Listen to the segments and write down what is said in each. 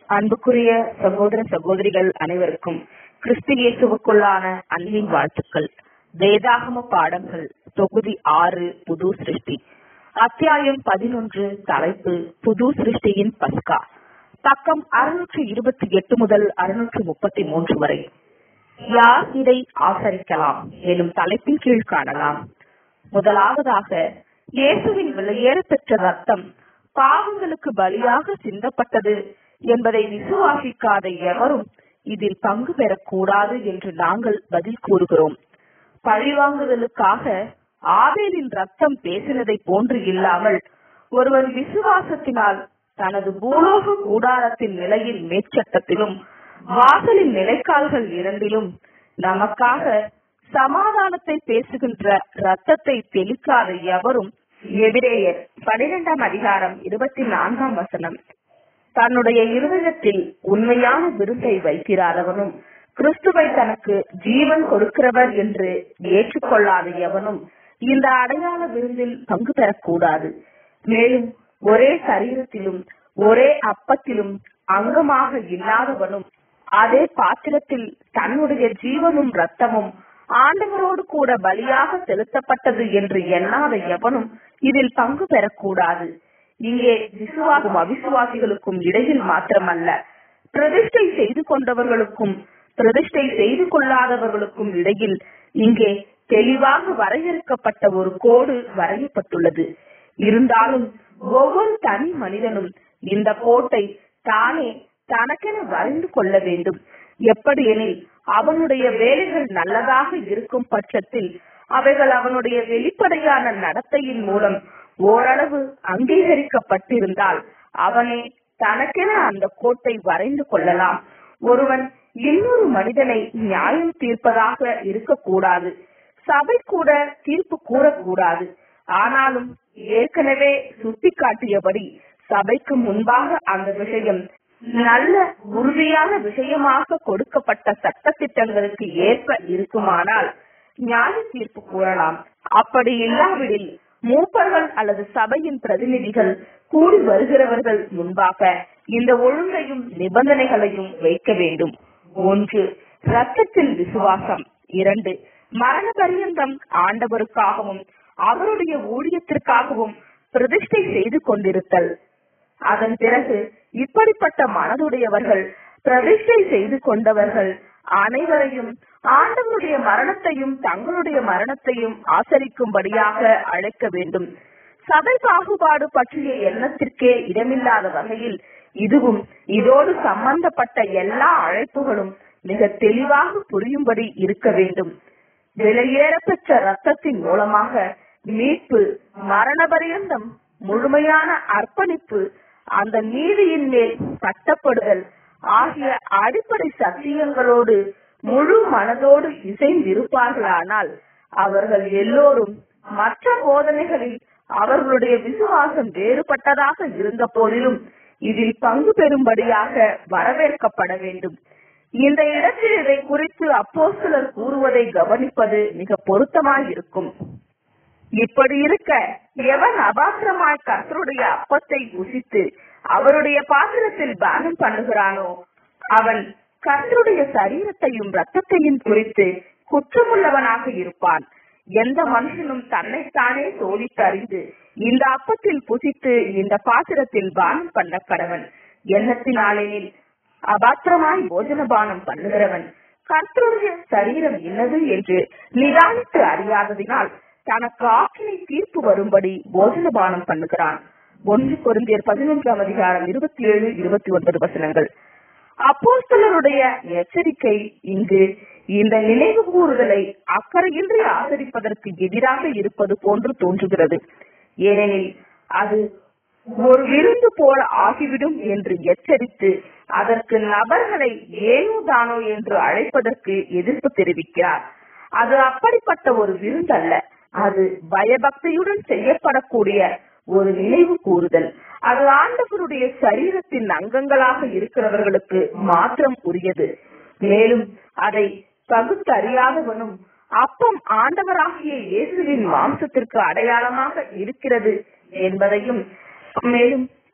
அன்புக்குரிய சகோதர சகோதரிகள் அனைவருக்கும் கிறிஸ்து இயேசுவுக்குள்ளான அன்பின் வாழ்த்துக்கள் வேதாகம பாடங்கள் தொகுதி ஆறு புது சிருஷ்டி அத்தியாயம் பதினொன்று தலைப்பு புது சிருஷ்டியின் பஸ்கா பக்கம் அறுநூற்று இருபத்தி எட்டு முதல் அறுநூற்று முப்பத்தி மூன்று வரை யார் இதை ஆசரிக்கலாம் எனும் தலைப்பின் கீழ் காணலாம் முதலாவதாக இயேசுவின் விலையேற பெற்ற ரத்தம் பாவங்களுக்கு பலியாக சிந்தப்பட்டது என்பதை விசுவாசிக்காத எவரும் இதில் பங்கு பெறக்கூடாது என்று நாங்கள் பதில் கூறுகிறோம் பழிவாங்குதலுக்காக ஆவேலின் ரத்தம் பேசினதை போன்று இல்லாமல் ஒருவன் விசுவாசத்தினால் தனது பூலோக கூடாரத்தின் நிலையின் மேற்சட்டத்திலும் வாசலின் நிலைக்கால்கள் இரண்டிலும் நமக்காக சமாதானத்தை பேசுகின்ற ரத்தத்தை தெளிக்காத எவரும் எபிரேயர் பனிரெண்டாம் அதிகாரம் இருபத்தி நான்காம் வசனம் தன்னுடைய இருதயத்தில் உண்மையான விருந்தை வைத்திராதவனும் கிறிஸ்துவை தனக்கு ஜீவன் கொடுக்கிறவர் என்று ஏற்றுக்கொள்ளாத எவனும் இந்த அடையாள விருந்தில் பங்கு பெறக்கூடாது மேலும் ஒரே சரீரத்திலும் ஒரே அப்பத்திலும் அங்கமாக இல்லாதவனும் அதே பாத்திரத்தில் தன்னுடைய ஜீவனும் ரத்தமும் ஆண்டவரோடு கூட பலியாக செலுத்தப்பட்டது என்று எண்ணாத எவனும் இதில் பங்கு பெறக்கூடாது இங்கே விசுவாகும் அவிசுவாசிகளுக்கும் இடையில் மாத்திரமல்ல பிரதிஷ்டை செய்து கொண்டவர்களுக்கும் பிரதிஷ்டை செய்து கொள்ளாதவர்களுக்கும் இடையில் இங்கே தெளிவாக வரையறுக்கப்பட்ட ஒரு கோடு வரையப்பட்டுள்ளது இருந்தாலும் ஒவ்வொரு தனி மனிதனும் இந்த கோட்டை தானே தனக்கென வரைந்து கொள்ள வேண்டும் எப்படியெனில் அவனுடைய வேலைகள் நல்லதாக இருக்கும் பட்சத்தில் அவைகள் அவனுடைய வெளிப்படையான நடத்தையின் மூலம் ஓரளவு அங்கீகரிக்கப்பட்டிருந்தால் அவனே தனக்கென அந்த கோட்டை வரைந்து கொள்ளலாம் ஒருவன் இன்னொரு மனிதனை நியாயம் தீர்ப்பதாக இருக்கக்கூடாது சபை கூட தீர்ப்பு கூறக்கூடாது ஆனாலும் ஏற்கனவே சுட்டிக்காட்டியபடி சபைக்கு முன்பாக அந்த விஷயம் நல்ல உறுதியான விஷயமாக கொடுக்கப்பட்ட சட்ட திட்டங்களுக்கு ஏற்ப இருக்குமானால் நியாய தீர்ப்பு கூறலாம் அப்படி இல்லாவிடில் மூப்பர்கள் அல்லது சபையின் பிரதிநிதிகள் கூடி வருகிறவர்கள் முன்பாக இந்த ஒழுங்கையும் நிபந்தனைகளையும் வைக்க வேண்டும் ஒன்று ரத்தத்தில் விசுவாசம் இரண்டு மரண பரியந்தம் ஆண்டவருக்காகவும் அவருடைய ஊழியத்திற்காகவும் பிரதிஷ்டை செய்து கொண்டிருத்தல் அதன் பிறகு இப்படிப்பட்ட மனதுடையவர்கள் பிரதிஷ்டை செய்து கொண்டவர்கள் அனைவரையும் ஆண்டவருடைய மரணத்தையும் தங்களுடைய மரணத்தையும் ஆசரிக்கும்படியாக அழைக்க வேண்டும் சபை பாகுபாடு பற்றிய எண்ணத்திற்கே இடமில்லாத வகையில் இதுவும் இதோடு சம்பந்தப்பட்ட எல்லா அழைப்புகளும் மிக தெளிவாக புரியும்படி இருக்க வேண்டும் விலையேற பெற்ற ரத்தத்தின் மூலமாக மீட்பு மரண பரியந்தம் முழுமையான அர்ப்பணிப்பு அந்த நீதியின் மேல் கட்டப்படுதல் ஆகிய அடிப்படை சத்தியங்களோடு முழு மனதோடு இசைந்திருப்பார்களானால் அவர்கள் எல்லோரும் மற்ற போதனைகளில் அவர்களுடைய விசுவாசம் வேறுபட்டதாக இருந்த போதிலும் இதில் பங்கு பெறும்படியாக வரவேற்கப்பட வேண்டும் இந்த இடத்தில் இதை குறித்து அப்போ சிலர் கூறுவதை கவனிப்பது மிக பொருத்தமாயிருக்கும் இப்படி இருக்க எவன் அபாத்திரமாய் கர்த்தருடைய அப்பத்தை புசித்து அவருடைய பாத்திரத்தில் பானம் பண்ணுகிறானோ அவன் கர்த்தருடைய சரீரத்தையும் ரத்தத்தையும் குறித்து குற்றமுள்ளவனாக இருப்பான் எந்த மனுஷனும் தன்னைத்தானே சோதித்து அறிந்து இந்த அப்பத்தில் புசித்து இந்த பாத்திரத்தில் பானம் பண்ண கடவன் எண்ணத்தினாலேனில் அபாத்திரமாய் போஜன பானம் பண்ணுகிறவன் கர்த்தருடைய சரீரம் என்னது என்று நிதானித்து அறியாததினால் தனக்கு ஆக்கினை தீர்ப்பு வரும்படி போஜன பானம் பண்ணுகிறான் ஒன்று பொருந்தியர் பதினொன்றாம் அதிகாரம் இருபத்தி ஏழு இருபத்தி ஒன்பது வசனங்கள் அப்போஸ்தலருடைய எச்சரிக்கை இங்கு இந்த நினைவு கூறுதலை அக்கறையின்றி ஆதரிப்பதற்கு எதிராக இருப்பது போன்று தோன்றுகிறது ஏனெனில் அது ஒரு விருந்து போல ஆகிவிடும் என்று எச்சரித்து அதற்கு நபர்களை ஏனோ தானோ என்று அழைப்பதற்கு எதிர்ப்பு தெரிவிக்கிறார் அது அப்படிப்பட்ட ஒரு விருந்தல்ல அது பயபக்தியுடன் செய்யப்படக்கூடிய ஒரு நினைவு கூறுதல் அது ஆண்டவருடைய சரீரத்தின் அங்கங்களாக இருக்கிறவர்களுக்கு மாத்திரம் உரியது மேலும் அதை பகுத்தறியாதவனும் அப்பம் ஆண்டவராகிய இயேசுவின் மாம்சத்திற்கு அடையாளமாக இருக்கிறது என்பதையும் மேலும்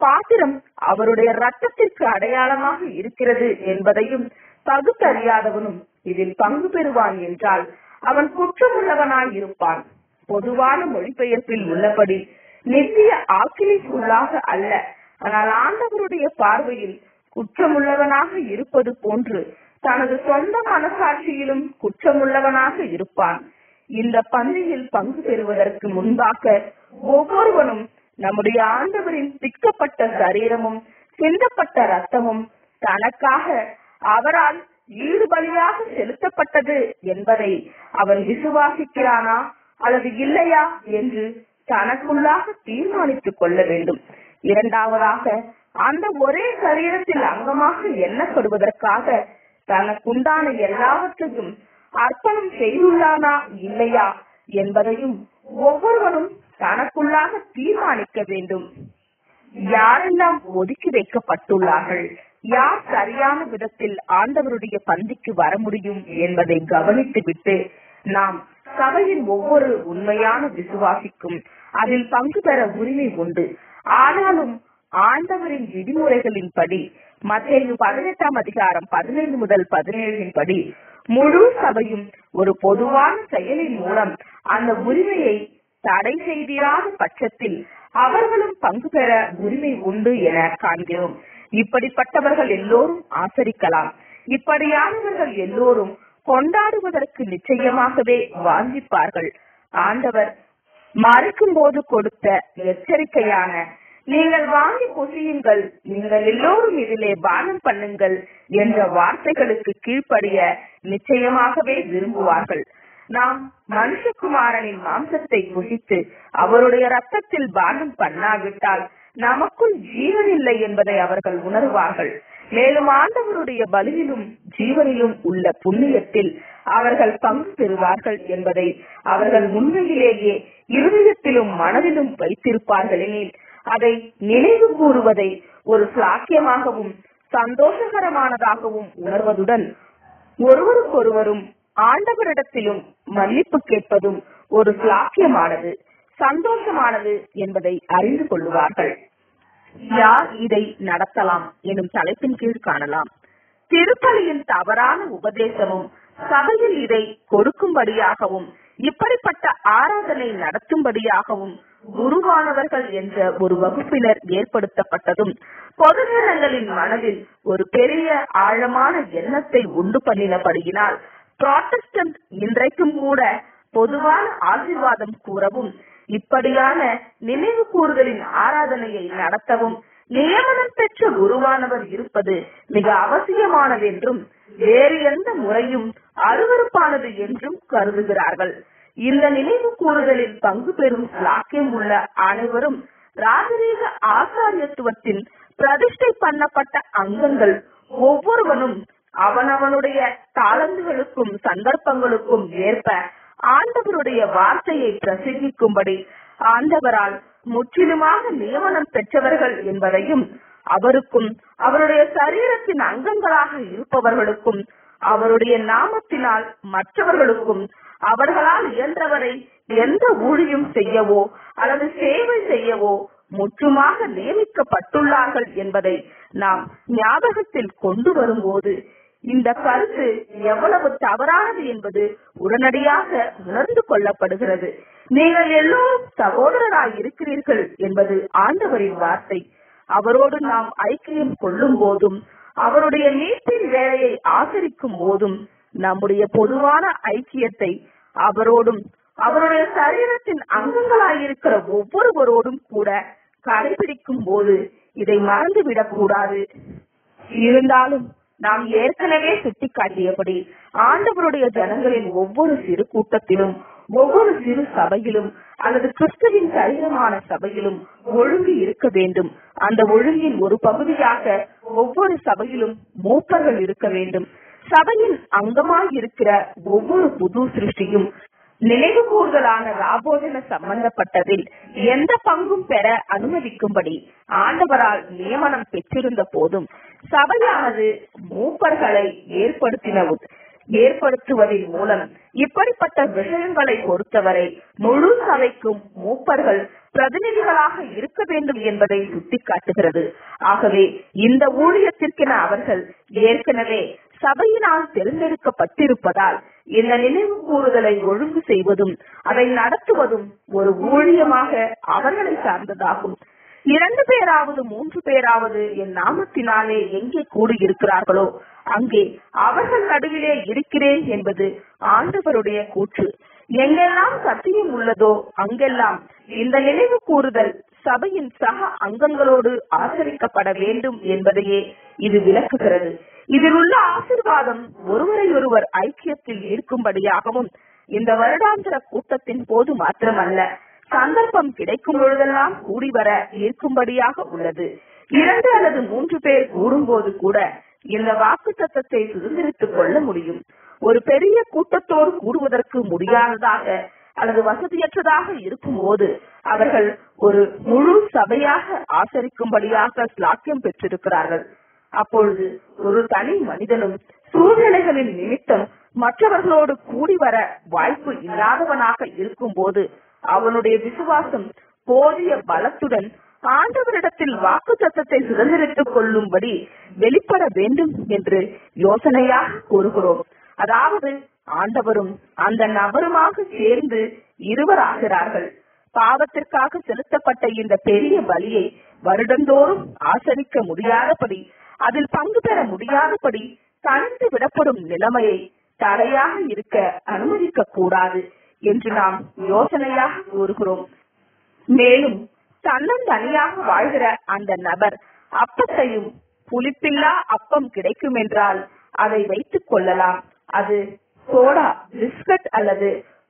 பாத்திரம் அவருடைய ரத்தத்திற்கு அடையாளமாக இருக்கிறது என்பதையும் பகுத்தறியாதவனும் இதில் பங்கு பெறுவான் என்றால் அவன் குற்றமுள்ளவனாய் இருப்பான் பொதுவான மொழிபெயர்ப்பில் உள்ளபடி நித்திய ஆக்கிலிக்குள்ளாக அல்ல ஆனால் ஆண்டவருடைய பார்வையில் குற்றமுள்ளவனாக இருப்பது போன்று தனது சொந்த மனசாட்சியிலும் குற்றமுள்ளவனாக இருப்பான் இந்த பந்தியில் பங்கு பெறுவதற்கு முன்பாக ஒவ்வொருவனும் நம்முடைய ஆண்டவரின் பிக்கப்பட்ட சரீரமும் சிந்தப்பட்ட ரத்தமும் தனக்காக அவரால் ஈடுபலியாக செலுத்தப்பட்டது என்பதை அவன் விசுவாசிக்கிறானா அல்லது இல்லையா என்று தனக்குள்ளாக தீர்மானித்துக் கொள்ள வேண்டும் இரண்டாவதாக அந்த ஒரே சரீரத்தில் அங்கமாக எண்ணப்படுவதற்காக தனக்குண்டான எல்லாவற்றையும் அர்ப்பணம் செய்துள்ளானா இல்லையா என்பதையும் ஒவ்வொருவரும் தனக்குள்ளாக தீர்மானிக்க வேண்டும் யாரெல்லாம் ஒதுக்கி வைக்கப்பட்டுள்ளார்கள் யார் சரியான விதத்தில் ஆண்டவருடைய பந்திக்கு வர முடியும் என்பதை கவனித்துவிட்டு நாம் சபையின் ஒவ்வொரு உண்மையான விசுவாசிக்கும் அதில் பங்கு பெற உரிமை உண்டு ஆனாலும் ஆண்டவரின் விதிமுறைகளின்படி மத்திய பதினெட்டாம் அதிகாரம் பதினைந்து முதல் பதினேழின் படி முழு சபையும் ஒரு பொதுவான செயலின் மூலம் அந்த உரிமையை தடை செய்திராத பட்சத்தில் அவர்களும் பங்கு பெற உரிமை உண்டு என காண்கிறோம் இப்படிப்பட்டவர்கள் எல்லோரும் ஆசரிக்கலாம் இப்படியானவர்கள் எல்லோரும் கொண்டாடுவதற்கு நிச்சயமாகவே வாஞ்சிப்பார்கள் ஆண்டவர் மறைக்கும் போது கொடுத்த எச்சரிக்கையான நீங்கள் வாங்கி புசியுங்கள் நீங்கள் எல்லோரும் இதிலே பானம் பண்ணுங்கள் என்ற வார்த்தைகளுக்கு கீழ்ப்படிய நிச்சயமாகவே விரும்புவார்கள் நாம் மனுஷகுமாரனின் மாம்சத்தை புசித்து அவருடைய ரத்தத்தில் பானம் பண்ணாவிட்டால் நமக்குள் ஜீவன் இல்லை என்பதை அவர்கள் உணர்வார்கள் மேலும் ஆண்டவருடைய பலியிலும் ஜீவனிலும் உள்ள புண்ணியத்தில் அவர்கள் பங்கு பெறுவார்கள் என்பதை அவர்கள் உண்மையிலேயே இருதயத்திலும் மனதிலும் வைத்திருப்பார்கள் எனில் அதை நினைவு கூறுவதை ஒரு சாக்கியமாகவும் சந்தோஷகரமானதாகவும் உணர்வதுடன் ஒருவருக்கொருவரும் ஆண்டவரிடத்திலும் மன்னிப்பு கேட்பதும் ஒரு சாக்கியமானது சந்தோஷமானது என்பதை அறிந்து கொள்வார்கள் யார் இதை நடத்தலாம் எனும் தலைப்பின் கீழ் காணலாம் திருப்பலியின் தவறான உபதேசமும் சபையில் இதை கொடுக்கும்படியாகவும் இப்படிப்பட்ட ஆராதனை நடத்தும்படியாகவும் குருவானவர்கள் என்ற ஒரு வகுப்பினர் ஏற்படுத்தப்பட்டதும் பொதுஜனங்களின் மனதில் ஒரு பெரிய ஆழமான எண்ணத்தை உண்டு பண்ணினபடியினால் புராட்டஸ்டன்ட் இன்றைக்கும் கூட பொதுவான ஆசீர்வாதம் கூறவும் இப்படியான நினைவு கூறுதலின் ஆராதனையை நடத்தவும் நியமனம் பெற்ற குருவானவர் இருப்பது மிக அவசியமானது என்றும் வேறு எந்த முறையும் அருவறுப்பானது என்றும் கருதுகிறார்கள் இந்த நினைவு கூறுதலில் பங்கு பெறும் சாக்கியம் உள்ள அனைவரும் ராஜரீக ஆசாரியத்துவத்தின் பிரதிஷ்டை பண்ணப்பட்ட அங்கங்கள் ஒவ்வொருவனும் அவனவனுடைய தாளந்துகளுக்கும் சந்தர்ப்பங்களுக்கும் ஏற்ப ஆண்டவருடைய வார்த்தையை பிரசங்கிக்கும்படி ஆண்டவரால் முற்றிலுமாக நியமனம் பெற்றவர்கள் என்பதையும் அவருக்கும் அவருடைய சரீரத்தின் அங்கங்களாக இருப்பவர்களுக்கும் அவருடைய நாமத்தினால் மற்றவர்களுக்கும் அவர்களால் இயன்றவரை எந்த ஊழியம் செய்யவோ அல்லது சேவை செய்யவோ முற்றுமாக நியமிக்கப்பட்டுள்ளார்கள் என்பதை நாம் ஞாபகத்தில் கொண்டு வரும்போது இந்த கருத்து எவ்வளவு தவறானது என்பது உடனடியாக உணர்ந்து கொள்ளப்படுகிறது நீங்கள் எல்லோரும் சகோதரராய் இருக்கிறீர்கள் என்பது ஆண்டவரின் வார்த்தை அவரோடு நாம் ஐக்கியம் கொள்ளும் போதும் அவருடைய மீட்பின் வேலையை ஆசரிக்கும் போதும் நம்முடைய பொதுவான ஐக்கியத்தை அவரோடும் அவருடைய சரீரத்தின் அங்கங்களாயிருக்கிற ஒவ்வொருவரோடும் கூட கடைபிடிக்கும் போது இதை மறந்துவிடக் கூடாது இருந்தாலும் நாம் ஏற்கனவே சுட்டிக்காட்டியபடி ஆண்டவருடைய ஜனங்களின் ஒவ்வொரு சிறு கூட்டத்திலும் ஒவ்வொரு சிறு சபையிலும் அல்லது கிறிஸ்துவின் சரீரமான சபையிலும் ஒழுங்கு இருக்க வேண்டும் அந்த ஒழுங்கின் ஒரு பகுதியாக ஒவ்வொரு சபையிலும் மூப்பர்கள் இருக்க வேண்டும் சபையின் அங்கமாய் இருக்கிற ஒவ்வொரு புது சிருஷ்டியும் நினைவு கூறுதலான ராபோஜன சம்பந்தப்பட்டதில் எந்த பங்கும் பெற அனுமதிக்கும்படி ஆண்டவரால் நியமனம் பெற்றிருந்த போதும் சபையானது மூப்பர்களை ஏற்படுத்தின ஏற்படுத்துவதன் மூலம் இப்படிப்பட்ட விஷயங்களை பொறுத்தவரை முழு சபைக்கும் மூப்பர்கள் பிரதிநிதிகளாக இருக்க வேண்டும் என்பதை சுட்டிக்காட்டுகிறது ஆகவே இந்த ஊழியத்திற்கென அவர்கள் ஏற்கனவே சபையினால் தேர்ந்தெடுக்கப்பட்டிருப்பதால் இந்த நினைவு கூறுதலை ஒழுங்கு செய்வதும் அதை நடத்துவதும் ஒரு ஊழியமாக அவர்களை சார்ந்ததாகும் இரண்டு பேராவது மூன்று பேராவது என் நாமத்தினாலே எங்கே கூடியிருக்கிறார்களோ அங்கே அவர்கள் நடுவிலே இருக்கிறேன் என்பது ஆண்டவருடைய கூற்று எங்கெல்லாம் சத்தியம் உள்ளதோ அங்கெல்லாம் இந்த நினைவு கூறுதல் சபையின் சக அங்கங்களோடு ஆசரிக்கப்பட வேண்டும் என்பதையே இது விளக்குகிறது இதில் உள்ள ஆசிர்வாதம் ஒருவரை ஒருவர் ஐக்கியத்தில் இருக்கும்படியாகவும் இந்த வருடாந்திர கூட்டத்தின் போது மாத்திரமல்ல சந்தர்ப்பம் கிடைக்கும் பொழுதெல்லாம் கூடி வர இருக்கும்படியாக உள்ளது இரண்டு அல்லது மூன்று பேர் கூடும்போது கூட இந்த வாக்கு தத்தத்தை சுதந்திரித்துக் கொள்ள முடியும் ஒரு பெரிய கூட்டத்தோடு கூடுவதற்கு முடியாததாக அல்லது வசதியற்றதாக இருக்கும் போது அவர்கள் ஒரு முழு சபையாக ஆசரிக்கும்படியாக ஸ்லாக்கியம் பெற்றிருக்கிறார்கள் அப்பொழுது ஒரு தனி மனிதனும் சூழ்நிலைகளின் நிமித்தம் மற்றவர்களோடு கூடி வர வாய்ப்பு இல்லாதவனாக இருக்கும் போது அவனுடைய விசுவாசம் போதிய பலத்துடன் ஆண்டவரிடத்தில் வாக்கு தத்தத்தை சுதந்திரித்துக் கொள்ளும்படி வெளிப்பட வேண்டும் என்று யோசனையாக கூறுகிறோம் அதாவது ஆண்டவரும் அந்த நபருமாக சேர்ந்து இருவராகிறார்கள் பாவத்திற்காக செலுத்தப்பட்ட இந்த பெரிய பலியை வருடந்தோறும் ஆசரிக்க முடியாதபடி அதில் பங்கு பெற முடியாதபடி தனித்து விடப்படும் நிலைமையை தடையாக இருக்க அனுமதிக்க கூடாது என்று நாம் யோசனையாக கூறுகிறோம் மேலும் தன்னந்தனியாக வாழ்கிற அந்த நபர் அப்பத்தையும் புளிப்பில்லா அப்பம் கிடைக்கும் என்றால் அதை வைத்துக் கொள்ளலாம் அது சோடா பிஸ்கட் அல்லது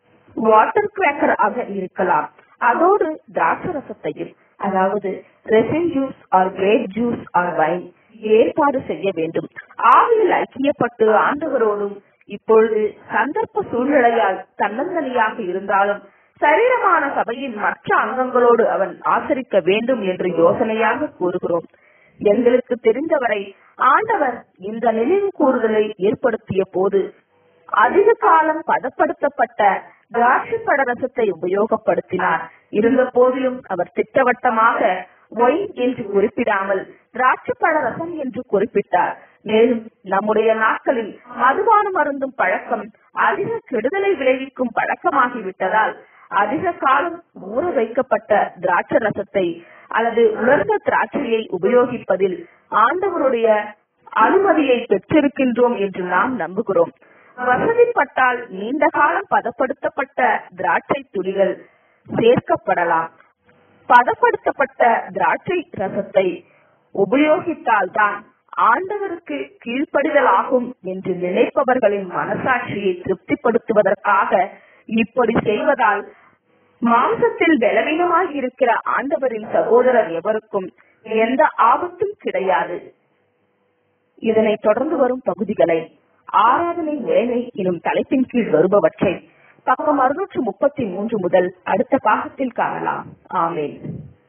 வாட்டர் கிராக்கர் ஆக இருக்கலாம் அதோடு திராட்சரசத்தையும் அதாவது raisin juice or grape juice or wine ஏற்பாடு செய்ய வேண்டும் ஆவியில் ஐக்கியப்பட்டு ஆண்டவரோடும் இப்பொழுது சந்தர்ப்ப சூழ்நிலையால் தன்னந்தனியாக இருந்தாலும் சரீரமான சபையின் மற்ற அங்கங்களோடு அவன் ஆசரிக்க வேண்டும் என்று யோசனையாக கூறுகிறோம் எங்களுக்கு தெரிந்தவரை ஆண்டவர் இந்த நினைவு கூறுதலை ஏற்படுத்திய போது அதிக காலம் பதப்படுத்தப்பட்ட திராட்சை படரசத்தை உபயோகப்படுத்தினார் இருந்த போதிலும் அவர் திட்டவட்டமாக ஒயின் என்று குறிப்பிடாமல் திராட்சை பழரசம் என்று குறிப்பிட்டார் மேலும் நம்முடைய நாட்களில் மதுபானம் அருந்தும் பழக்கம் அதிக கெடுதலை விளைவிக்கும் பழக்கமாகிவிட்டதால் அதிக காலம் ஊற வைக்கப்பட்ட திராட்சை ரசத்தை அல்லது உலர்ந்த திராட்சையை உபயோகிப்பதில் ஆண்டவருடைய அனுமதியை பெற்றிருக்கின்றோம் என்று நாம் நம்புகிறோம் வசதிப்பட்டால் நீண்ட காலம் பதப்படுத்தப்பட்ட திராட்சை துளிகள் சேர்க்கப்படலாம் பதப்படுத்தப்பட்ட திராட்சை ரசத்தை உபயோகித்தால்தான் ஆண்டவருக்கு கீழ்ப்படிதல் ஆகும் என்று நினைப்பவர்களின் மனசாட்சியை திருப்திப்படுத்துவதற்காக இப்படி செய்வதால் மாம்சத்தில் பலவீனமாய் இருக்கிற ஆண்டவரின் சகோதரர் எவருக்கும் எந்த ஆபத்தும் கிடையாது இதனை தொடர்ந்து வரும் பகுதிகளை ஆராதனை வேலை எனும் தலைப்பின் கீழ் வருபவற்றை பக்கம் அறுநூற்று முப்பத்தி மூன்று முதல் அடுத்த பாகத்தில் காணலாம் ஆமேன்